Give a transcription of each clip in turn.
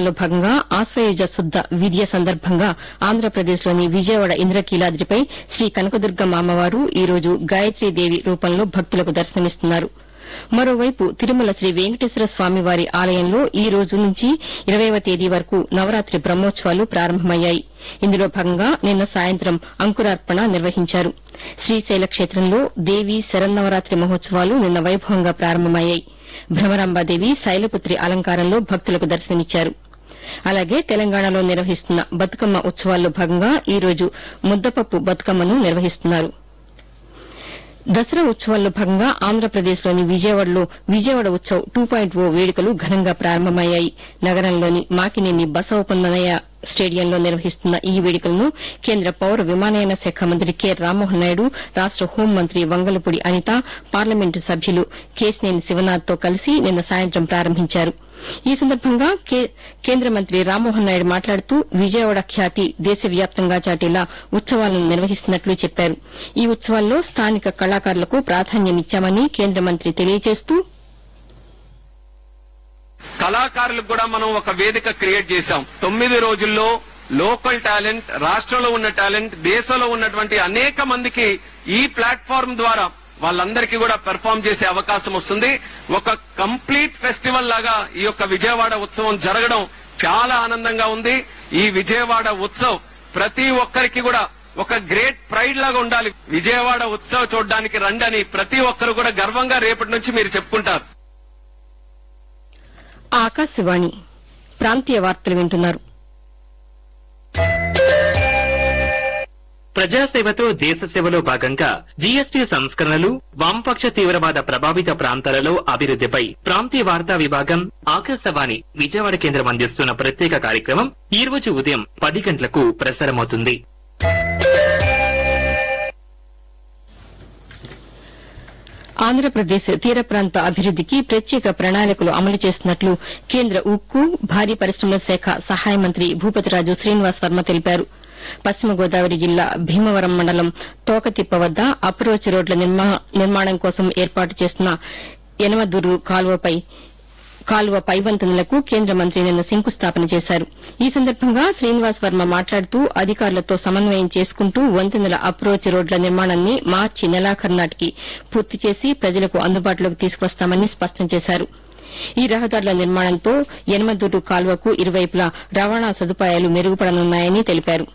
ఉత్సవాల్లో భాగంగా ఆశ్వయుజ శుద్ద విద్య సందర్భంగా ఆంధ్రప్రదేశ్లోని విజయవాడ ఇంద్రకీలాద్రిపై శ్రీ కనకదుర్గమ్మ అమ్మవారు ఈ రోజు గాయత్రీదేవి రూపంలో భక్తులకు దర్శనమిస్తున్నారు మరోవైపు తిరుమల శ్రీ వెంకటేశ్వర స్వామివారి ఆలయంలో ఈ రోజు నుంచి ఇరవైవ తేదీ వరకు నవరాత్రి బ్రహ్మోత్సవాలు ప్రారంభమయ్యాయి ఇందులో భాగంగా నిన్న సాయంత్రం అంకురార్పణ నిర్వహించారు శ్రీశైల క్షేత్రంలో దేవీ శరన్నవరాత్రి మహోత్సవాలు నిన్న వైభవంగా ప్రారంభమయ్యాయి భ్రమరాంబాదేవి శైలపుత్రి అలంకారంలో భక్తులకు దర్శనమిచ్చారు అలాగే తెలంగాణలో నిర్వహిస్తున్న బతుకమ్మ ఉత్సవాల్లో భాగంగా ఈ రోజు ముద్దపప్పు బతుకమ్మను నిర్వహిస్తున్నారు దసరా ఉత్సవాల్లో భాగంగా ఆంధ్రప్రదేశ్లోని విజయవాడలో Vijayawada Utsav two point O వేడుకలు ఘనంగా ప్రారంభమయ్యాయి నగరంలోని మాకినేని బసవపున్నయ్య స్టేడియంలో నిర్వహిస్తున్న ఈ వేడుకలను కేంద్ర పౌర విమానయాన శాఖ మంత్రి కె రామ్మోహన్ నాయుడు రాష్ట హోంమంత్రి వంగలపూడి అనిత పార్లమెంటు సభ్యులు కేశినేని శివనాథ్తో కలిసి నిన్న సాయంత్రం ప్రారంభించారు ఈ సందర్భంగా కే- కేంద్ర మంత్రి రామ్మోహన్ నాయుడు మాట్లాడుతూ విజయవాడ ఖ్యాతి దేశవ్యాప్తంగా చాటేలా ఉత్సవాలను నిర్వహిస్తున్నట్లు చెప్పారు ఈ ఉత్సవాల్లో స్థానిక కళాకారులకు ప్రాధాన్యమిచ్చామని కేంద్ర మంత్రి తెలియజేస్తూ కళాకారులకు కూడా మనం ఒక వేదిక క్రియేట్ చేశాం తొమ్మిది రోజుల్లో లోకల్ టాలెంట్ రాష్ట్రంలో ఉన్న టాలెంట్ దేశంలో ఉన్నటువంటి అనేక మందికి ఈ ప్లాట్ఫామ్ ద్వారా వాళ్ళందరికీ కూడా పెర్ఫామ్ చేసే అవకాశం వస్తుంది ఒక కంప్లీట్ ఫెస్టివల్ లాగా ఈ యొక్క విజయవాడ ఉత్సవం జరగడం చాలా ఆనందంగా ఉంది ఈ విజయవాడ ఉత్సవ్ ప్రతి ఒక్కరికి కూడా ఒక గ్రేట్ ప్రైడ్ లాగా ఉండాలి విజయవాడ ఉత్సవ్ చూడడానికి రండని ప్రతి ఒక్కరు కూడా గర్వంగా రేపటి నుంచి మీరు చెప్పుకుంటారు ఆకాశవాణి ప్రాంతీయ వార్తలు వింటున్నారు ప్రజాసేవతో దేశ సేవలో భాగంగా జీఎస్టీ సంస్కరణలు వామపక్ష తీవ్రవాద ప్రభావిత ప్రాంతాలలో అభివృద్దిపై ప్రాంతీయ వార్తా విభాగం ఆకాశవాణి విజయవాడ కేంద్రం అందిస్తున్న ప్రత్యేక కార్యక్రమం ఈ రోజు ఉదయం పది గంటలకు ప్రసారమవుతుంది ఆంధ్రప్రదేశ్ తీర ప్రాంత అభివృద్దికి ప్రత్యేక ప్రణాళికలు అమలు చేస్తున్నట్లు కేంద్ర ఉక్కు భారీ పరిశ్రమల శాఖ సహాయ మంత్రి భూపతిరాజు శ్రీనివాస్ వర్మ తెలిపారు పశ్చిమ గోదావరి జిల్లా భీమవరం మండలం తోకతిప్ప వద్ద అప్రోచ్ రోడ్ల నిర్మా- నిర్మాణం కోసం ఏర్పాటు చేస్తున్న యనమదుర్రు కాలువపై కాలువ పైవంతెనలకు కేంద్ర మంత్రి నిన్న శంకుస్థాపన చేశారు ఈ సందర్భంగా శ్రీనివాస్ వర్మ మాట్లాడుతూ అధికారులతో సమన్వయం చేసుకుంటూ వంతెనల అప్రోచ్ రోడ్ల నిర్మాణాన్ని మార్చి నెలాఖరు నాటికి పూర్తి చేసి ప్రజలకు అందుబాటులోకి తీసుకొస్తామని స్పష్టం చేశారు ఈ రహదారుల నిర్మాణంతో యనమదుర్రు కాలువకు ఇరువైపులా రవాణా సదుపాయాలు మెరుగుపడనున్నాయని తెలిపారు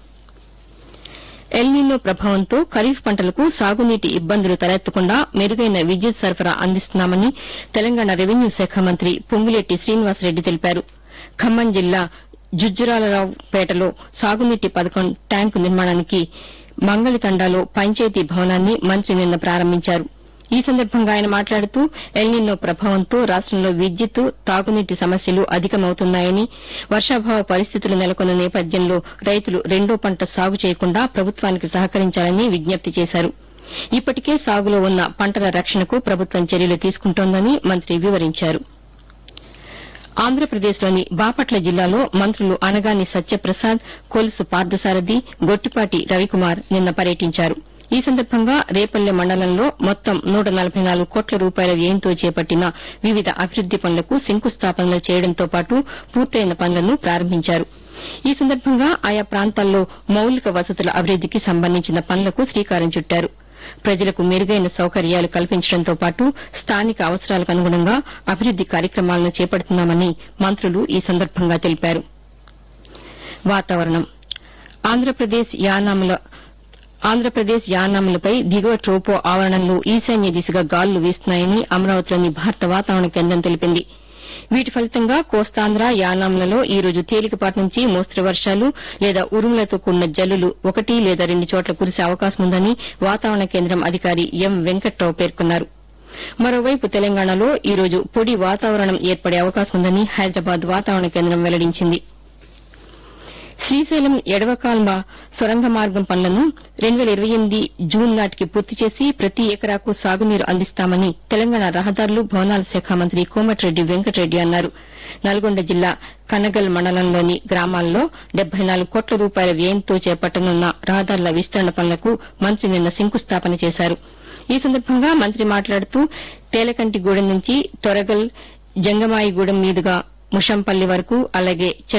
ఎల్నినో ప్రభావంతో ఖరీఫ్ పంటలకు సాగునీటి ఇబ్బందులు తలెత్తకుండా మెరుగైన విద్యుత్ సరఫరా అందిస్తున్నామని తెలంగాణ రెవెన్యూ శాఖ మంత్రి పొంగులేటి శ్రీనివాసరెడ్డి తెలిపారు ఖమ్మం జిల్లా జుజ్జురాలరావుపేటలో సాగునీటి పథకం ట్యాంకు నిర్మాణానికి మంగళతండాలో పంచాయతీ భవనాన్ని మంత్రి నిన్న ప్రారంభించారు ఈ సందర్భంగా ఆయన మాట్లాడుతూ ఎల్నినో ప్రభావంతో రాష్టంలో విద్యుత్ తాగునీటి సమస్యలు అధికమవుతున్నాయని వర్షాభావ పరిస్థితులు నెలకొన్న నేపథ్యంలో రైతులు రెండో పంట సాగు చేయకుండా ప్రభుత్వానికి సహకరించాలని విజ్ఞప్తి చేశారు ఇప్పటికే సాగులో ఉన్న పంటల రక్షణకు ప్రభుత్వం చర్యలు తీసుకుంటోందని మంత్రి వివరించారు ఆంధ్రప్రదేశ్లోని బాపట్ల జిల్లాలో మంత్రులు అనగాని సత్యప్రసాద్ కొలుసు పార్థసారథి గొట్టిపాటి రవికుమార్ నిన్న పర్యటించారు ఈ సందర్భంగా రేపల్లె మండలంలో మొత్తం నూట నలభై నాలుగు కోట్ల రూపాయల వ్యయంతో చేపట్టిన వివిధ అభివృద్ది పనులకు శంకుస్థాపనలు చేయడంతో పాటు పూర్తయిన పనులను ప్రారంభించారు ఈ సందర్భంగా ఆయా ప్రాంతాల్లో మౌలిక వసతుల అభివృద్దికి సంబంధించిన పనులకు శ్రీకారం చుట్టారు ప్రజలకు మెరుగైన సౌకర్యాలు కల్పించడంతో పాటు స్థానిక అవసరాలకు అనుగుణంగా అభివృద్ది కార్యక్రమాలను చేపడుతున్నామని మంత్రులు ఈ సందర్భంగా తెలిపారు వాతావరణం ఆంధ్రప్రదేశ్ యానాముల ఆంధ్రప్రదేశ్ యానాములపై దిగువ ట్రోపో ఆవరణంలో ఈశాన్య దిశగా గాలులు వీస్తున్నాయని అమరావతిలోని భారత వాతావరణ కేంద్రం తెలిపింది వీటి ఫలితంగా కోస్తాంధ్ర యానాంలలో ఈ రోజు తేలికపాటి నుంచి మోస్తరు వర్షాలు లేదా ఉరుములతో కూడిన జల్లులు ఒకటి లేదా రెండు చోట్ల కురిసే అవకాశం ఉందని వాతావరణ కేంద్రం అధికారి ఎం వెంకట్రావు పేర్కొన్నారు మరోవైపు తెలంగాణలో ఈ రోజు పొడి వాతావరణం ఏర్పడే అవకాశం ఉందని హైదరాబాద్ వాతావరణ కేంద్రం వెల్లడించింది శ్రీశైలం ఎడవకాల్మ సొరంగ మార్గం పనులను రెండు వేల ఇరవై ఎనిమిది జూన్ నాటికి పూర్తి చేసి ప్రతి ఎకరాకు సాగునీరు అందిస్తామని తెలంగాణ రహదారులు భవనాల శాఖ మంత్రి కోమటిరెడ్డి వెంకటరెడ్డి అన్నారు నల్గొండ జిల్లా కనగల్ మండలంలోని గ్రామాల్లో డెబ్బై నాలుగు కోట్ల రూపాయల వ్యయంతో చేపట్టనున్న రహదారుల విస్తరణ పనులకు మంత్రి నిన్న శంకుస్థాపన చేశారు ఈ సందర్భంగా మంత్రి మాట్లాడుతూ తేలకంటిగూడెం నుంచి తొరగల్ జంగమాయిగూడెం మీదుగా ముషంపల్లి వరకు అలాగే